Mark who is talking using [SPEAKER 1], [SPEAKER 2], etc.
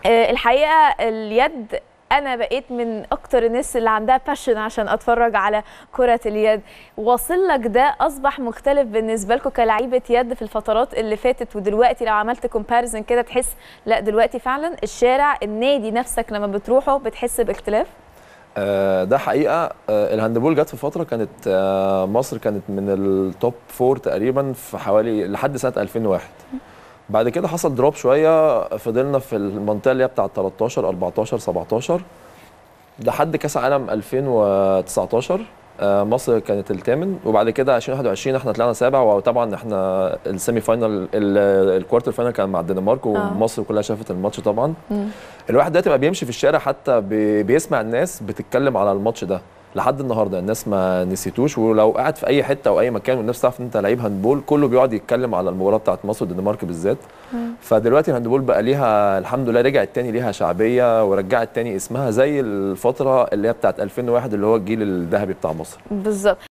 [SPEAKER 1] آه، الحقيقه اليد انا بقيت من اكتر الناس اللي عندها باشن عشان اتفرج على كره اليد واصل لك ده اصبح مختلف بالنسبه لكم كلاعيبه يد في الفترات اللي فاتت ودلوقتي لو عملت كومباريزن كده تحس لا دلوقتي فعلا الشارع النادي نفسك لما بتروحه بتحس باختلاف
[SPEAKER 2] آه، ده حقيقه آه، الهاندبول جت في فتره كانت آه، مصر كانت من التوب فور تقريبا في حوالي لحد سنه 2001 بعد كده حصل دروب شويه فضلنا في المنطقه اللي هي بتاعه 13 14 17 لحد كاس عالم 2019 آه، مصر كانت الثامن وبعد كده 2021 احنا طلعنا سابع وطبعا احنا السيمي فاينال ال- الكوارتر فاينال كان مع الدنمارك ومصر كلها شافت الماتش طبعا الواحد دلوقتي بقى بيمشي في الشارع حتى بي- بيسمع الناس بتتكلم على الماتش ده لحد النهارده الناس ما نسيتوش ولو قاعد في اي حته او اي مكان والناس تعرف ان انت لعيب هاندبول كله بيقعد يتكلم على المباراه بتاعت مصر والدنمارك بالذات فدلوقتي الهاندبول بقى ليها الحمد لله رجعت تاني ليها شعبيه ورجعت تاني اسمها زي الفتره اللي هي بتاعت 2001 اللي هو الجيل الذهبي بتاع مصر
[SPEAKER 1] بالظبط